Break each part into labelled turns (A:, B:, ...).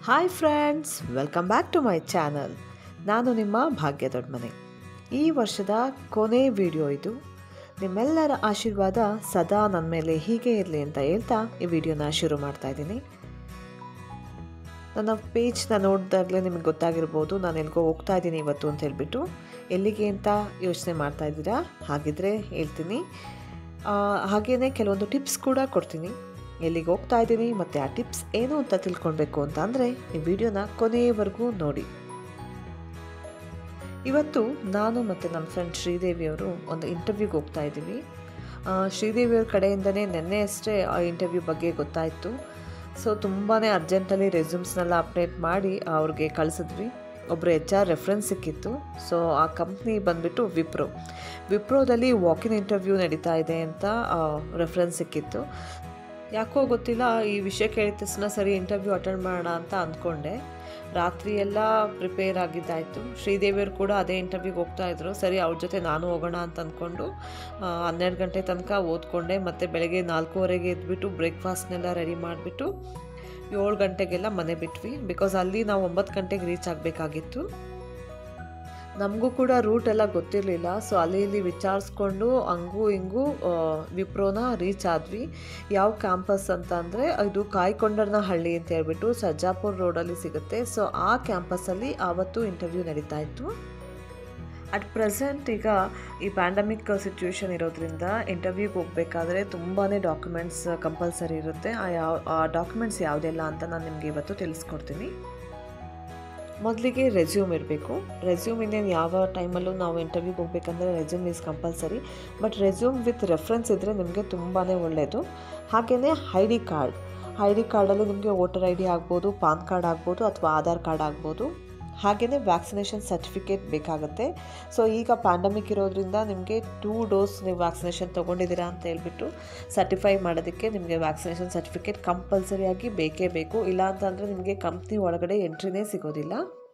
A: hi friends welcome back to my channel ನಾನು ನಿಮ್ಮ ಭಾಗ್ಯ ದೊಡ್ಡಮನೆ ಈ ವರ್ಷದ ಕೊನೆ ವಿಡಿಯೋ ಇದು ನಿಮ್ಮೆಲ್ಲರ ಆಶೀರ್ವಾದ ಸದಾ ನನ್ನ ಮೇಲೆ ಹೀಗೆ ಇರಲಿ ಅಂತ ಹೇಳ್ತಾ ಈ ವಿಡಿಯೋನ ಶುರು ಮಾಡ್ತಾ ಇದ್ದೀನಿ ನನ್ನ ಪೇಜ್ನ ನೋಡಿದಾಗಲೇ ನಿಮಗೆ ಗೊತ್ತಾಗಿರ್ಬೋದು ನಾನು ಎಲ್ಗೋ ಹೋಗ್ತಾ ಇದ್ದೀನಿ ಇವತ್ತು ಅಂತ ಹೇಳ್ಬಿಟ್ಟು ಎಲ್ಲಿಗೆ ಅಂತ ಯೋಚನೆ ಮಾಡ್ತಾ ಇದ್ದೀರಾ ಹಾಗಿದ್ರೆ ಹೇಳ್ತೀನಿ ಹಾಗೆಯೇ ಕೆಲವೊಂದು ಟಿಪ್ಸ್ ಕೂಡ ಕೊಡ್ತೀನಿ ಎಲ್ಲಿಗೆ ಹೋಗ್ತಾ ಇದ್ದೀನಿ ಮತ್ತು ಆ ಟಿಪ್ಸ್ ಏನು ಅಂತ ತಿಳ್ಕೊಳ್ಬೇಕು ಅಂತ ಅಂದರೆ ಈ ವಿಡಿಯೋನ ಕೊನೆಯವರೆಗೂ ನೋಡಿ ಇವತ್ತು ನಾನು ಮತ್ತು ನನ್ನ ಫ್ರೆಂಡ್ ಶ್ರೀದೇವಿಯವರು ಒಂದು ಇಂಟರ್ವ್ಯೂಗೆ ಹೋಗ್ತಾ ಇದ್ದೀವಿ ಶ್ರೀದೇವಿಯವ್ರ ಕಡೆಯಿಂದನೇ ನೆನ್ನೆ ಅಷ್ಟೇ ಆ ಇಂಟರ್ವ್ಯೂ ಬಗ್ಗೆ ಗೊತ್ತಾಯಿತು ಸೊ ತುಂಬಾ ಅರ್ಜೆಂಟಲ್ಲಿ ರೆಸ್ಯೂಮ್ಸ್ನೆಲ್ಲ ಅಪ್ಡೇಟ್ ಮಾಡಿ ಅವ್ರಿಗೆ ಕಳಿಸಿದ್ವಿ ಒಬ್ಬರು ಎಚ್ ಆರ್ ರೆಫರೆನ್ಸ್ ಸಿಕ್ಕಿತ್ತು ಸೊ ಆ ಕಂಪ್ನಿ ಬಂದುಬಿಟ್ಟು ವಿಪ್ರೋ ವಿಪ್ರೋದಲ್ಲಿ ವಾಕಿನ್ ಇಂಟರ್ವ್ಯೂ ನಡೀತಾ ಇದೆ ಅಂತ ರೆಫರೆನ್ಸ್ ಸಿಕ್ಕಿತ್ತು ಯಾಕೋ ಗೊತ್ತಿಲ್ಲ ಈ ವಿಷಯ ಕೇಳಿದ ತಕ್ಷಣ ಸರಿ ಇಂಟರ್ವ್ಯೂ ಅಟೆಂಡ್ ಮಾಡೋಣ ಅಂತ ಅಂದ್ಕೊಂಡೆ ರಾತ್ರಿ ಎಲ್ಲ ಪ್ರಿಪೇರ್ ಆಗಿದ್ದಾಯಿತು ಶ್ರೀದೇವಿಯವರು ಕೂಡ ಅದೇ ಇಂಟರ್ವ್ಯೂಗೆ ಹೋಗ್ತಾ ಇದ್ರು ಸರಿ ಅವ್ರ ಜೊತೆ ನಾನು ಹೋಗೋಣ ಅಂತ ಅಂದ್ಕೊಂಡು ಹನ್ನೆರಡು ಗಂಟೆ ತನಕ ಓದ್ಕೊಂಡೆ ಮತ್ತು ಬೆಳಗ್ಗೆ ನಾಲ್ಕೂವರೆಗೆ ಎದ್ಬಿಟ್ಟು ಬ್ರೇಕ್ಫಾಸ್ಟ್ನೆಲ್ಲ ರೆಡಿ ಮಾಡಿಬಿಟ್ಟು ಏಳು ಗಂಟೆಗೆಲ್ಲ ಮನೆ ಬಿಟ್ವಿ ಬಿಕಾಸ್ ಅಲ್ಲಿ ನಾವು ಒಂಬತ್ತು ಗಂಟೆಗೆ ರೀಚ್ ಆಗಬೇಕಾಗಿತ್ತು ನಮಗೂ ಕೂಡ ರೂಟ್ ಎಲ್ಲ ಗೊತ್ತಿರಲಿಲ್ಲ ಸೊ ಅಲ್ಲಿ ಇಲ್ಲಿ ವಿಚಾರಿಸ್ಕೊಂಡು ಹಂಗೂ ಹಿಂಗೂ ವಿಪ್ರೋನ ರೀಚ್ ಆದ್ವಿ ಯಾವ ಕ್ಯಾಂಪಸ್ ಅಂತ ಅಂದರೆ ಇದು ಕಾಯ್ಕೊಂಡರ್ನ ಹಳ್ಳಿ ಅಂತ ಹೇಳ್ಬಿಟ್ಟು ಸರ್ಜಾಪುರ್ ರೋಡಲ್ಲಿ ಸಿಗುತ್ತೆ ಸೊ ಆ ಕ್ಯಾಂಪಸ್ಸಲ್ಲಿ ಆವತ್ತು ಇಂಟರ್ವ್ಯೂ ನಡೀತಾ ಇತ್ತು ಅಟ್ ಪ್ರೆಸೆಂಟ್ ಈಗ ಈ ಪ್ಯಾಂಡಮಿಕ್ ಸಿಚುವೇಶನ್ ಇರೋದ್ರಿಂದ ಇಂಟರ್ವ್ಯೂಗೆ ಹೋಗಬೇಕಾದ್ರೆ ತುಂಬಾ ಡಾಕ್ಯುಮೆಂಟ್ಸ್ ಕಂಪಲ್ಸರಿ ಇರುತ್ತೆ ಆ ಯಾವ ಆ ಡಾಕ್ಯುಮೆಂಟ್ಸ್ ಯಾವುದೆಲ್ಲ ಅಂತ ನಾನು ನಿಮಗೆ ಇವತ್ತು ತಿಳಿಸ್ಕೊಡ್ತೀನಿ ಮೊದಲಿಗೆ ರೆಸ್ಯೂಮ್ ಇರಬೇಕು ರೆಸ್ಯೂಮ್ ಇನ್ನೇನು ಯಾವ ಟೈಮಲ್ಲೂ ನಾವು ಇಂಟರ್ವ್ಯೂಗೆ ಹೋಗ್ಬೇಕಂದ್ರೆ resume is compulsory but resume with reference ಇದ್ದರೆ ನಿಮಗೆ ತುಂಬಾ ಒಳ್ಳೆಯದು ಹಾಗೆಯೇ I D card I D ಕಾರ್ಡಲ್ಲಿ ನಿಮಗೆ ವೋಟರ್ ಐ ಡಿ ಆಗ್ಬೋದು ಪಾನ್ ಕಾರ್ಡ್ ಆಗ್ಬೋದು ಅಥವಾ ಆಧಾರ್ ಕಾರ್ಡ್ ಆಗ್ಬೋದು ಹಾಗೆಯೇ ವ್ಯಾಕ್ಸಿನೇಷನ್ ಸರ್ಟಿಫಿಕೇಟ್ ಬೇಕಾಗುತ್ತೆ ಸೊ ಈಗ ಪ್ಯಾಂಡಮಿಕ್ ಇರೋದ್ರಿಂದ ನಿಮಗೆ ಟೂ ಡೋಸ್ ನೀವು ವ್ಯಾಕ್ಸಿನೇಷನ್ ತೊಗೊಂಡಿದ್ದೀರಾ ಅಂತ ಹೇಳ್ಬಿಟ್ಟು ಸರ್ಟಿಫೈ ಮಾಡೋದಕ್ಕೆ ನಿಮಗೆ ವ್ಯಾಕ್ಸಿನೇಷನ್ ಸರ್ಟಿಫಿಕೇಟ್ ಕಂಪಲ್ಸರಿಯಾಗಿ ಬೇಕೇ ಬೇಕು ಇಲ್ಲ ಅಂತಂದರೆ ನಿಮಗೆ ಕಂಪ್ನಿ ಒಳಗಡೆ ಎಂಟ್ರಿನೇ ಸಿಗೋದಿಲ್ಲ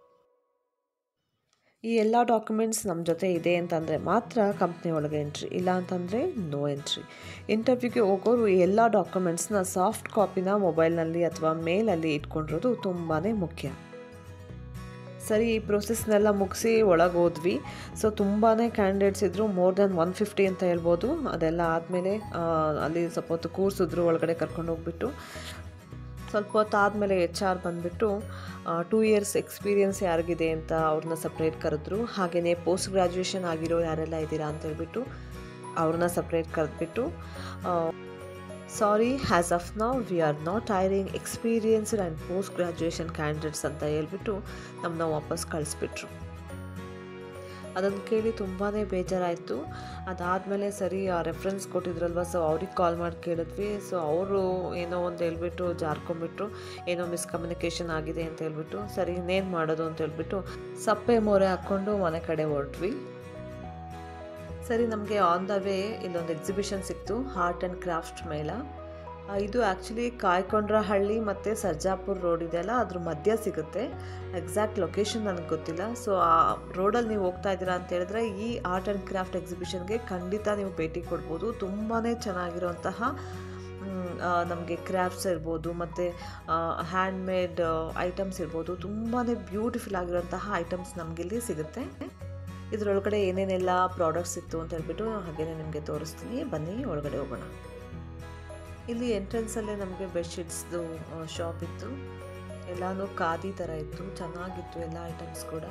A: ಈ ಎಲ್ಲ ಡಾಕ್ಯುಮೆಂಟ್ಸ್ ನಮ್ಮ ಜೊತೆ ಇದೆ ಅಂತಂದರೆ ಮಾತ್ರ ಕಂಪ್ನಿ ಒಳಗೆ ಎಂಟ್ರಿ ಇಲ್ಲ ಅಂತಂದರೆ ನೋ ಎಂಟ್ರಿ ಇಂಟರ್ವ್ಯೂಗೆ ಹೋಗೋರು ಈ ಎಲ್ಲ ಡಾಕ್ಯುಮೆಂಟ್ಸ್ನ ಸಾಫ್ಟ್ ಕಾಪಿನ ಮೊಬೈಲ್ನಲ್ಲಿ ಅಥವಾ ಮೇಲಲ್ಲಿ ಇಟ್ಕೊಂಡಿರೋದು ತುಂಬಾ ಮುಖ್ಯ ಸರಿ ಈ ಪ್ರೊಸೆಸ್ನೆಲ್ಲ ಮುಗಿಸಿ ಒಳಗೆ ಹೋದ್ವಿ ಸೊ ತುಂಬಾ ಕ್ಯಾಂಡಿಡೇಟ್ಸ್ ಇದ್ದರು ಮೋರ್ ದೆನ್ ಒನ್ ಫಿಫ್ಟಿ ಅಂತ ಹೇಳ್ಬೋದು ಅದೆಲ್ಲ ಆದಮೇಲೆ ಅಲ್ಲಿ ಸ್ವಲ್ಪ ಹೊತ್ತು ಕೂರಿಸಿದ್ರು ಒಳಗಡೆ ಕರ್ಕೊಂಡು ಹೋಗ್ಬಿಟ್ಟು ಸ್ವಲ್ಪ ಹೊತ್ತು ಆದಮೇಲೆ ಎಚ್ ಆರ್ ಬಂದುಬಿಟ್ಟು ಟೂ ಇಯರ್ಸ್ ಎಕ್ಸ್ಪೀರಿಯನ್ಸ್ ಯಾರಿಗಿದೆ ಅಂತ ಅವ್ರನ್ನ ಸಪ್ರೇಟ್ ಕರೆದ್ರು ಹಾಗೆಯೇ ಪೋಸ್ಟ್ ಗ್ರ್ಯಾಜುಯೇಷನ್ ಆಗಿರೋ ಯಾರೆಲ್ಲ ಇದ್ದೀರಾ ಅಂತ ಹೇಳ್ಬಿಟ್ಟು ಅವ್ರನ್ನ ಸಪ್ರೇಟ್ ಕರೆದ್ಬಿಟ್ಟು ಸಾರಿ ಹ್ಯಾಸ್ ಆಫ್ ನಾವು we are not hiring experienced and post graduation candidates ಅಂತ ಹೇಳ್ಬಿಟ್ಟು ನಮ್ಮನ್ನ ವಾಪಸ್ ಕಳಿಸ್ಬಿಟ್ರು ಅದನ್ನು ಕೇಳಿ ತುಂಬಾ ಬೇಜಾರಾಯಿತು ಅದಾದಮೇಲೆ ಸರಿ ಆ ರೆಫರೆನ್ಸ್ ಕೊಟ್ಟಿದ್ರಲ್ವ ಸೊ ಅವ್ರಿಗೆ ಕಾಲ್ ಮಾಡಿ ಕೇಳಿದ್ವಿ ಸೊ ಅವರು ಏನೋ ಒಂದು ಹೇಳ್ಬಿಟ್ಟು ಜಾರ್ಕೊಂಬಿಟ್ರು ಏನೋ ಮಿಸ್ಕಮ್ಯುನಿಕೇಷನ್ ಆಗಿದೆ ಅಂತ ಹೇಳ್ಬಿಟ್ಟು ಸರಿ ಇನ್ನೇನು ಮಾಡೋದು ಅಂತ ಹೇಳ್ಬಿಟ್ಟು ಸಪ್ಪೆ ಮೊರೆ ಹಾಕ್ಕೊಂಡು ಮನೆ ಕಡೆ ಹೊರಟ್ವಿ ಸರಿ ನಮಗೆ ಆನ್ ದ ವೇ ಇಲ್ಲೊಂದು ಎಕ್ಸಿಬಿಷನ್ ಸಿಕ್ತು ಆರ್ಟ್ ಆ್ಯಂಡ್ ಕ್ರಾಫ್ಟ್ ಮೇಳ ಇದು ಆ್ಯಕ್ಚುಲಿ ಕಾಯ್ಕೊಂಡ್ರ ಹಳ್ಳಿ ಮತ್ತು ಸರ್ಜಾಪುರ್ ರೋಡ್ ಇದೆಯಲ್ಲ ಅದ್ರ ಮಧ್ಯ ಸಿಗುತ್ತೆ ಎಕ್ಸಾಕ್ಟ್ ಲೊಕೇಶನ್ ನನಗೆ ಗೊತ್ತಿಲ್ಲ ಸೊ ಆ ರೋಡಲ್ಲಿ ನೀವು ಹೋಗ್ತಾ ಇದ್ದೀರಾ ಅಂತ ಹೇಳಿದ್ರೆ ಈ ಆರ್ಟ್ ಆ್ಯಂಡ್ ಕ್ರಾಫ್ಟ್ ಎಕ್ಸಿಬಿಷನ್ಗೆ ಖಂಡಿತ ನೀವು ಭೇಟಿ ಕೊಡ್ಬೋದು ತುಂಬಾ ಚೆನ್ನಾಗಿರುವಂತಹ ನಮಗೆ ಕ್ರಾಫ್ಟ್ಸ್ ಇರ್ಬೋದು ಮತ್ತು ಹ್ಯಾಂಡ್ಮೇಡ್ ಐಟಮ್ಸ್ ಇರ್ಬೋದು ತುಂಬಾ ಬ್ಯೂಟಿಫುಲ್ ಆಗಿರುವಂತಹ ಐಟಮ್ಸ್ ನಮಗಿಲ್ಲಿ ಸಿಗುತ್ತೆ ಇದರೊಳಗಡೆ ಏನೇನೆಲ್ಲ ಪ್ರಾಡಕ್ಟ್ಸ್ ಇತ್ತು ಅಂತ ಹೇಳ್ಬಿಟ್ಟು ಹಾಗೇನೆ ನಿಮಗೆ ತೋರಿಸ್ತೀನಿ ಬನ್ನಿ ಒಳಗಡೆ ಹೋಗೋಣ ಇಲ್ಲಿ ಎಂಟ್ರೆನ್ಸಲ್ಲೇ ನಮಗೆ ಬೆಡ್ಶೀಟ್ಸ್ದು ಶಾಪ್ ಇತ್ತು ಎಲ್ಲನೂ ಖಾದಿ ಥರ ಇತ್ತು ಚೆನ್ನಾಗಿತ್ತು ಎಲ್ಲ ಐಟಮ್ಸ್ ಕೂಡ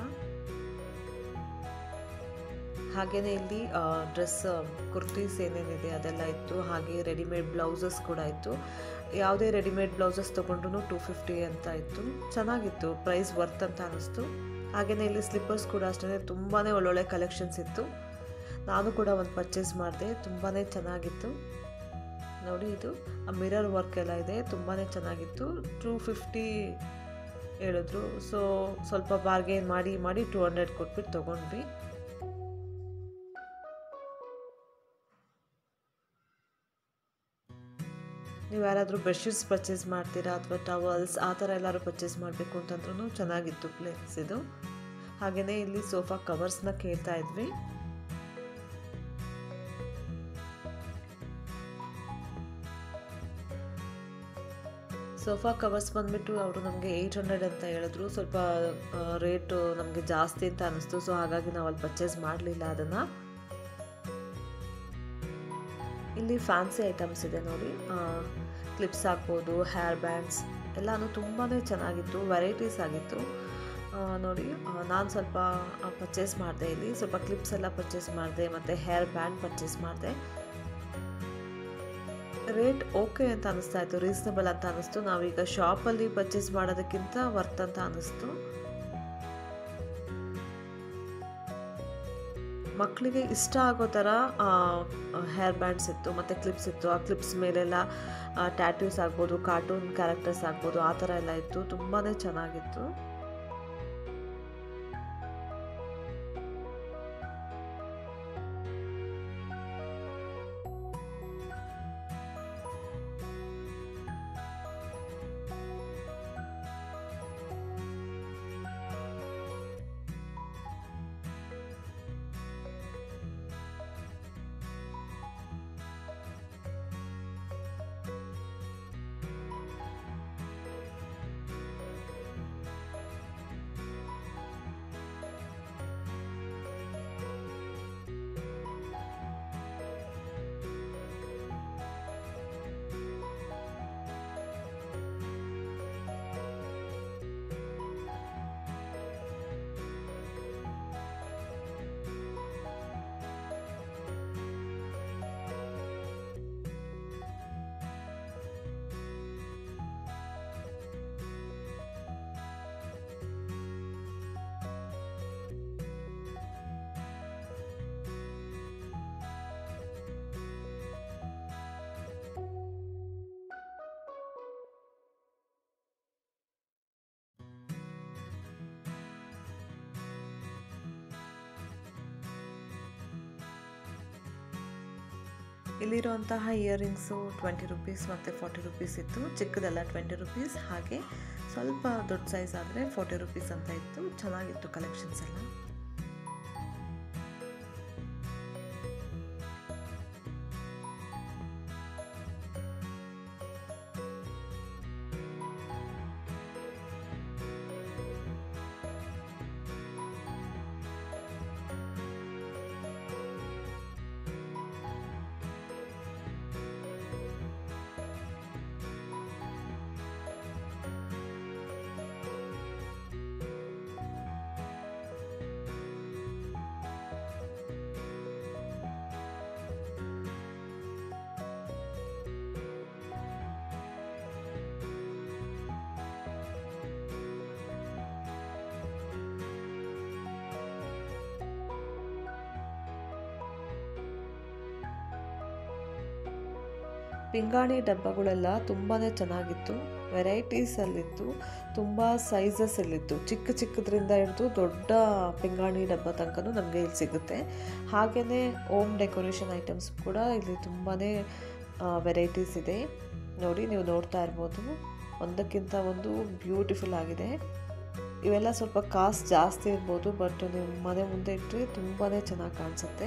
A: ಹಾಗೆಯೇ ಇಲ್ಲಿ ಡ್ರೆಸ್ ಕುರ್ತೀಸ್ ಏನೇನಿದೆ ಅದೆಲ್ಲ ಇತ್ತು ಹಾಗೆ ರೆಡಿಮೇಡ್ ಬ್ಲೌಸಸ್ ಕೂಡ ಇತ್ತು ಯಾವುದೇ ರೆಡಿಮೇಡ್ ಬ್ಲೌಸಸ್ ತೊಗೊಂಡ್ರು ಟೂ ಫಿಫ್ಟಿ ಅಂತ ಇತ್ತು ಚೆನ್ನಾಗಿತ್ತು ಪ್ರೈಸ್ ವರ್ತ್ ಅಂತ ಅನ್ನಿಸ್ತು ಹಾಗೆಯೇ ಇಲ್ಲಿ ಸ್ಲಿಪ್ಪರ್ಸ್ ಕೂಡ ಅಷ್ಟೇ ತುಂಬಾ ಒಳ್ಳೊಳ್ಳೆ ಕಲೆಕ್ಷನ್ಸ್ ಇತ್ತು ನಾನು ಕೂಡ ಒಂದು ಪರ್ಚೇಸ್ ಮಾಡಿದೆ ತುಂಬಾ ಚೆನ್ನಾಗಿತ್ತು ನೋಡಿ ಇದು ಮಿರರ್ ವರ್ಕ್ ಎಲ್ಲ ಇದೆ ತುಂಬಾ ಚೆನ್ನಾಗಿತ್ತು ಟೂ ಫಿಫ್ಟಿ ಹೇಳಿದ್ರು ಸೊ ಸ್ವಲ್ಪ ಬಾರ್ಗೇನ್ ಮಾಡಿ ಮಾಡಿ ಟೂ ಹಂಡ್ರೆಡ್ ಕೊಟ್ಬಿಟ್ಟು ತೊಗೊಂಡ್ವಿ ನೀವು ಯಾರಾದರೂ ಬೆಡ್ಶೀಟ್ಸ್ ಪರ್ಚೇಸ್ ಮಾಡ್ತೀರಾ ಅಥವಾ ಟವಲ್ಸ್ ಆ ಥರ ಎಲ್ಲರೂ ಪರ್ಚೇಸ್ ಮಾಡಬೇಕು ಅಂತಂದ್ರೂ ಚೆನ್ನಾಗಿತ್ತು ಪ್ಲೇಸ್ ಇದು ಹಾಗೆಯೇ ಇಲ್ಲಿ ಸೋಫಾ ಕವರ್ಸ್ನ ಕೇಳ್ತಾ ಇದ್ವಿ ಸೋಫಾ ಕವರ್ಸ್ ಬಂದುಬಿಟ್ಟು ಅವರು ನಮಗೆ ಏಯ್ಟ್ ಹಂಡ್ರೆಡ್ ಅಂತ ಹೇಳಿದ್ರು ಸ್ವಲ್ಪ ರೇಟು ನಮಗೆ ಜಾಸ್ತಿ ಅಂತ ಅನ್ನಿಸ್ತು ಸೊ ಹಾಗಾಗಿ ನಾವು ಅಲ್ಲಿ ಪರ್ಚೇಸ್ ಮಾಡಲಿಲ್ಲ ಅದನ್ನು ಇಲ್ಲಿ ಫ್ಯಾನ್ಸಿ ಐಟಮ್ಸ್ ಇದೆ ನೋಡಿ ಕ್ಲಿಪ್ಸ್ ಹಾಕ್ಬೋದು ಹೇರ್ ಬ್ಯಾಂಡ್ಸ್ ಎಲ್ಲನೂ ತುಂಬಾ ಚೆನ್ನಾಗಿತ್ತು ವೆರೈಟೀಸ್ ಆಗಿತ್ತು ನೋಡಿ ನಾನು ಸ್ವಲ್ಪ ಪರ್ಚೇಸ್ ಮಾಡಿದೆ ಇಲ್ಲಿ ಸ್ವಲ್ಪ ಕ್ಲಿಪ್ಸ್ ಎಲ್ಲ ಪರ್ಚೇಸ್ ಮಾಡಿದೆ ಮತ್ತು ಹೇರ್ ಬ್ಯಾಂಡ್ ಪರ್ಚೇಸ್ ಮಾಡಿದೆ ರೇಟ್ ಓಕೆ ಅಂತ ಅನಿಸ್ತಾ ಇತ್ತು ರೀಸನಬಲ್ ಅಂತ ಅನಿಸ್ತು ನಾವೀಗ ಶಾಪಲ್ಲಿ ಪರ್ಚೇಸ್ ಮಾಡೋದಕ್ಕಿಂತ ವರ್ತ್ ಅಂತ ಅನಿಸ್ತು ಮಕ್ಕಳಿಗೆ ಇಷ್ಟ ಆಗೋ ಥರ ಹೇರ್ ಬ್ಯಾಂಡ್ಸ್ ಇತ್ತು ಮತ್ತು ಕ್ಲಿಪ್ಸ್ ಇತ್ತು ಆ ಕ್ಲಿಪ್ಸ್ ಮೇಲೆಲ್ಲ ಟ್ಯಾಟ್ಯೂಸ್ ಆಗ್ಬೋದು ಕಾರ್ಟೂನ್ ಕ್ಯಾರೆಕ್ಟರ್ಸ್ ಆಗ್ಬೋದು ಆ ಥರ ಎಲ್ಲ ಇತ್ತು ತುಂಬಾ ಚೆನ್ನಾಗಿತ್ತು ಇಲ್ಲಿರುವಂತಹ ಇಯರಿಂಗ್ಸು ಟ್ವೆಂಟಿ ರುಪೀಸ್ ಮತ್ತು ಫಾರ್ಟಿ ರುಪೀಸ್ ಇತ್ತು ಚಿಕ್ಕದೆಲ್ಲ ಟ್ವೆಂಟಿ ರುಪೀಸ್ ಹಾಗೆ ಸ್ವಲ್ಪ ದೊಡ್ಡ ಸೈಜ್ ಆದರೆ ಫಾರ್ಟಿ ರುಪೀಸ್ ಅಂತ ಇತ್ತು ಚೆನ್ನಾಗಿತ್ತು ಕಲೆಕ್ಷನ್ಸ್ ಎಲ್ಲ ಪಿಂಗಾಣಿ ಡಬ್ಬಗಳೆಲ್ಲ ತುಂಬಾ ಚೆನ್ನಾಗಿತ್ತು ವೆರೈಟೀಸಲ್ಲಿತ್ತು ತುಂಬ ಸೈಜಸ್ಸಲ್ಲಿತ್ತು ಚಿಕ್ಕ ಚಿಕ್ಕದ್ರಿಂದ ಹಿಡಿದು ದೊಡ್ಡ ಪಿಂಗಾಣಿ ಡಬ್ಬ ತನಕನೂ ನಮಗೆ ಇಲ್ಲಿ ಸಿಗುತ್ತೆ ಹಾಗೆಯೇ ಓಮ್ ಡೆಕೋರೇಷನ್ ಐಟಮ್ಸ್ ಕೂಡ ಇಲ್ಲಿ ತುಂಬಾ ವೆರೈಟೀಸ್ ಇದೆ ನೋಡಿ ನೀವು ನೋಡ್ತಾ ಇರ್ಬೋದು ಒಂದಕ್ಕಿಂತ ಒಂದು ಬ್ಯೂಟಿಫುಲ್ ಆಗಿದೆ ಇವೆಲ್ಲ ಸ್ವಲ್ಪ ಕಾಸ್ಟ್ ಜಾಸ್ತಿ ಇರ್ಬೋದು ಬಟ್ ನೀವು ಮನೆ ಮುಂದೆ ಇಟ್ಟರೆ ತುಂಬಾ ಚೆನ್ನಾಗಿ ಕಾಣಿಸುತ್ತೆ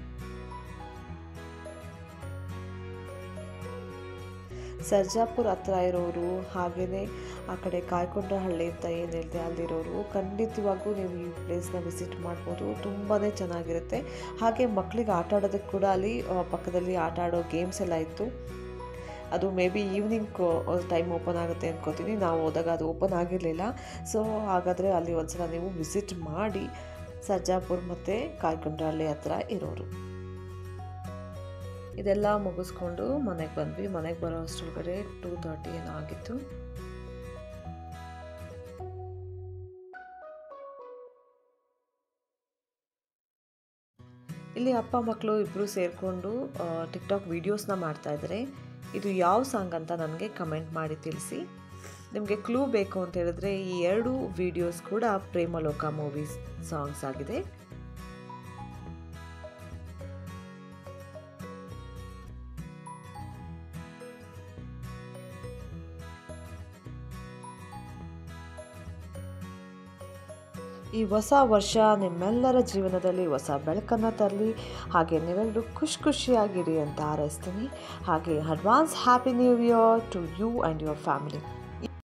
A: ಸರ್ಜಾಪುರ ಹತ್ರ ಇರೋರು ಹಾಗೆಯೇ ಆ ಕಡೆ ಕಾಯ್ಕೊಂಡ್ರಹಳ್ಳಿ ಅಂತ ಏನು ಹೇಳಿದೆ ಅಲ್ಲಿರೋರು ಖಂಡಿತವಾಗೂ ನೀವು ಈ ಪ್ಲೇಸ್ನ ವಿಸಿಟ್ ಮಾಡ್ಬೋದು ತುಂಬಾ ಚೆನ್ನಾಗಿರುತ್ತೆ ಹಾಗೆ ಮಕ್ಕಳಿಗೆ ಆಟ ಆಡೋದಕ್ಕೆ ಕೂಡ ಅಲ್ಲಿ ಪಕ್ಕದಲ್ಲಿ ಆಟ ಆಡೋ ಗೇಮ್ಸ್ ಎಲ್ಲ ಇತ್ತು ಅದು maybe evening time open ಆಗುತ್ತೆ ಅಂದ್ಕೋತೀನಿ ನಾವು ಹೋದಾಗ ಅದು ಓಪನ್ ಆಗಿರಲಿಲ್ಲ ಸೊ ಹಾಗಾದರೆ ಅಲ್ಲಿ ಒಂದ್ಸಲ ನೀವು ವಿಸಿಟ್ ಮಾಡಿ ಸರ್ಜಾಪುರ್ ಮತ್ತು ಕಾಯ್ಕೊಂಡ್ರಹಳ್ಳಿ ಹತ್ರ ಇರೋರು ಇದೆಲ್ಲ ಮುಗಿಸ್ಕೊಂಡು ಮನೆಗೆ ಬಂದ್ವಿ ಮನೆಗೆ ಬರೋ ಅಷ್ಟರೊಳಗಡೆ ಟೂ ತರ್ಟಿ ಏನೋ ಆಗಿತ್ತು ಇಲ್ಲಿ ಅಪ್ಪ ಮಕ್ಕಳು ಇಬ್ಬರು ಸೇರಿಕೊಂಡು ಟಿಕ್ಟಾಕ್ ವೀಡಿಯೋಸ್ನ ಮಾಡ್ತಾಯಿದ್ದಾರೆ ಇದು ಯಾವ ಸಾಂಗ್ ಅಂತ ನನಗೆ ಕಮೆಂಟ್ ಮಾಡಿ ತಿಳಿಸಿ ನಿಮಗೆ ಕ್ಲೂ ಬೇಕು ಅಂತ ಹೇಳಿದ್ರೆ ಈ ಎರಡು ವಿಡಿಯೋಸ್ ಕೂಡ ಪ್ರೇಮಲೋಕ ಮೂವೀಸ್ ಸಾಂಗ್ಸ್ ಆಗಿದೆ ಈ ಹೊಸ ವರ್ಷ ನಿಮ್ಮೆಲ್ಲರ ಜೀವನದಲ್ಲಿ ಹೊಸ ಬೆಳಕನ್ನು ತರಲಿ ಹಾಗೆ ನೀವೆಲ್ಲರೂ ಖುಷಿ ಖುಷಿಯಾಗಿರಿ ಅಂತ ಹಾರೈಸ್ತೀನಿ ಹಾಗೆ advance happy new year to you and your family